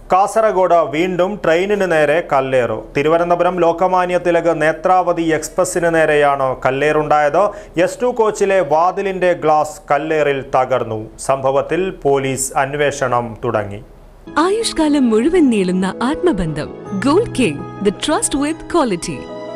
കാസർഗോഡ് വീണ്ടും ട്രെയിനിന് നേരെ കല്ലേറു തിരുവനന്തപുരം ലോകമാന്യ തിലക് നേത്രാവതി എക്സ്പ്രസിന് നേരെയാണ് കല്ലേറുണ്ടായത് എസ് ടു കോച്ചിലെ വാതിലിന്റെ ഗ്ലാസ് കല്ലേറിൽ തകർന്നു സംഭവത്തിൽ പോലീസ് അന്വേഷണം തുടങ്ങി ആയുഷ്കാലം മുഴുവൻ നീളുന്ന ആത്മബന്ധം gold king the trust with quality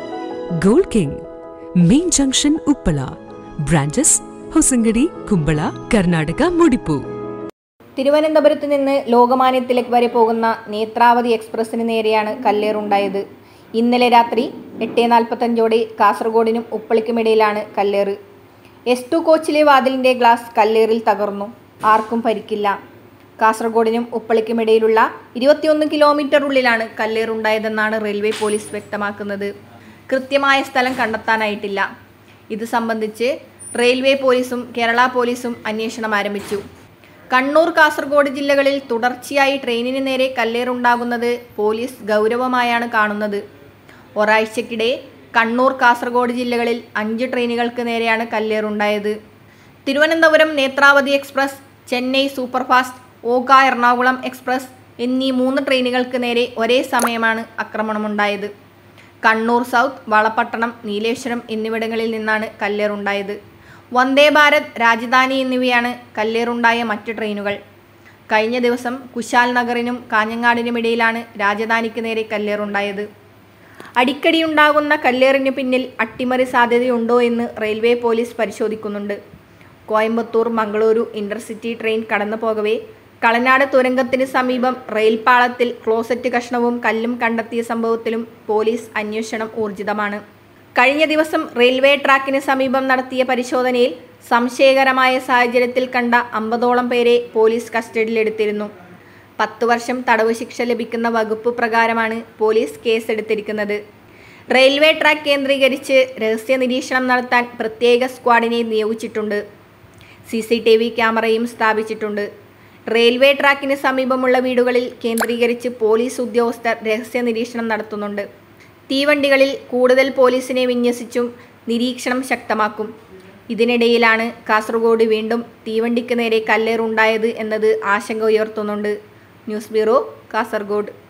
gold king main junction Uppala branches Hosangadi Kumbla Karnataka മുടിപ്പൂ തിരുവനന്തപുരത്ത് നിന്ന് ലോകമാന്യ തിലക് വരെ പോകുന്ന നേത്രാവതി എക്സ്പ്രസിന് നേരെയാണ് കല്ലേറുണ്ടായത് ഇന്നലെ രാത്രി എട്ട് നാൽപ്പത്തഞ്ചോടെ കാസർഗോഡിനും ഉപ്പളിക്കുമിടയിലാണ് കല്ലേറ് എസ് ടു കോച്ചിലെ വാതിലിൻ്റെ ഗ്ലാസ് കല്ലേറിൽ തകർന്നു ആർക്കും പരിക്കില്ല കാസർഗോഡിനും ഉപ്പളിക്കുമിടയിലുള്ള ഇരുപത്തിയൊന്ന് കിലോമീറ്റർ ഉള്ളിലാണ് കല്ലേറുണ്ടായതെന്നാണ് റെയിൽവേ പോലീസ് വ്യക്തമാക്കുന്നത് കൃത്യമായ സ്ഥലം കണ്ടെത്താനായിട്ടില്ല ഇത് സംബന്ധിച്ച് റെയിൽവേ പോലീസും കേരള പോലീസും അന്വേഷണം ആരംഭിച്ചു കണ്ണൂർ കാസർഗോഡ് ജില്ലകളിൽ തുടർച്ചയായി ട്രെയിനിന് നേരെ കല്ലേറുണ്ടാകുന്നത് പോലീസ് ഗൗരവമായാണ് കാണുന്നത് ഒരാഴ്ചക്കിടെ കണ്ണൂർ കാസർഗോഡ് ജില്ലകളിൽ അഞ്ച് ട്രെയിനുകൾക്ക് നേരെയാണ് കല്ലേറുണ്ടായത് Thiruvananthapuram Netravati express Chennai superfast Okha Ernakulam express എന്നീ മൂന്ന് ട്രെയിനുകൾക്ക് നേരെ ഒരേ സമയമാണ് ആക്രമണമുണ്ടായത് കണ്ണൂർ സൗത്ത് വളപട്ടണം നീലേശ്വരം എന്നിവിടങ്ങളിൽ നിന്നാണ് കല്ലേറുണ്ടായത് വന്ദേ ഭാരത് രാജധാനി എന്നിവയാണ് കല്ലേറുണ്ടായ മറ്റ് ട്രെയിനുകൾ കഴിഞ്ഞ ദിവസം കുശാൽ നഗറിനും കാഞ്ഞങ്ങാടിനുമിടയിലാണ് രാജധാനിക്ക് നേരെ കല്ലേറുണ്ടായത് അടിക്കടി ഉണ്ടാകുന്ന കല്ലേറിന് പിന്നിൽ അട്ടിമറി സാധ്യതയുണ്ടോ എന്ന് റെയിൽവേ പോലീസ് പരിശോധിക്കുന്നുണ്ട് കോയമ്പത്തൂർ മംഗളൂരു ഇന്റർസിറ്റി ട്രെയിൻ കടന്നു പോകവേ കളനാട് തുരങ്കത്തിന് സമീപം റെയിൽ പാളത്തിൽ ക്ലോസറ്റ് കഷ്ണവും കല്ലും കണ്ടെത്തിയ സംഭവത്തിലും പോലീസ് അന്വേഷണം ഊർജിതമാണ് കഴിഞ്ഞ ദിവസം റെയിൽവേ ട്രാക്കിന് സമീപം നടത്തിയ പരിശോധനയിൽ സംശയകരമായ സാഹചര്യത്തിൽ കണ്ട അമ്പതോളം പേരെ പോലീസ് കസ്റ്റഡിയിലെടുത്തിരുന്നു പത്ത് വർഷം തടവ് ശിക്ഷ ലഭിക്കുന്ന വകുപ്പ് പ്രകാരമാണ് പോലീസ് കേസെടുത്തിരിക്കുന്നത് റെയിൽവേ ട്രാക്ക് കേന്ദ്രീകരിച്ച് രഹസ്യ നിരീക്ഷണം നടത്താൻ പ്രത്യേക സ്ക്വാഡിനെ നിയോഗിച്ചിട്ടുണ്ട് സി സി ടി വി ക്യാമറയും സ്ഥാപിച്ചിട്ടുണ്ട് റെയിൽവേ ട്രാക്കിന് സമീപമുള്ള വീടുകളിൽ കേന്ദ്രീകരിച്ച് പോലീസ് ഉദ്യോഗസ്ഥർ രഹസ്യ നിരീക്ഷണം നടത്തുന്നുണ്ട് തീവണ്ടികളിൽ കൂടുതൽ പോലീസിനെ വിന്യസിച്ചും നിരീക്ഷണം ശക്തമാക്കും ഇതിനിടയിലാണ് കാസർഗോഡ് വീണ്ടും തീവണ്ടിക്ക് നേരെ കല്ലേറുണ്ടായത് എന്നത് ആശങ്ക ഉയർത്തുന്നുണ്ട് ന്യൂസ് ബ്യൂറോ കാസർഗോഡ്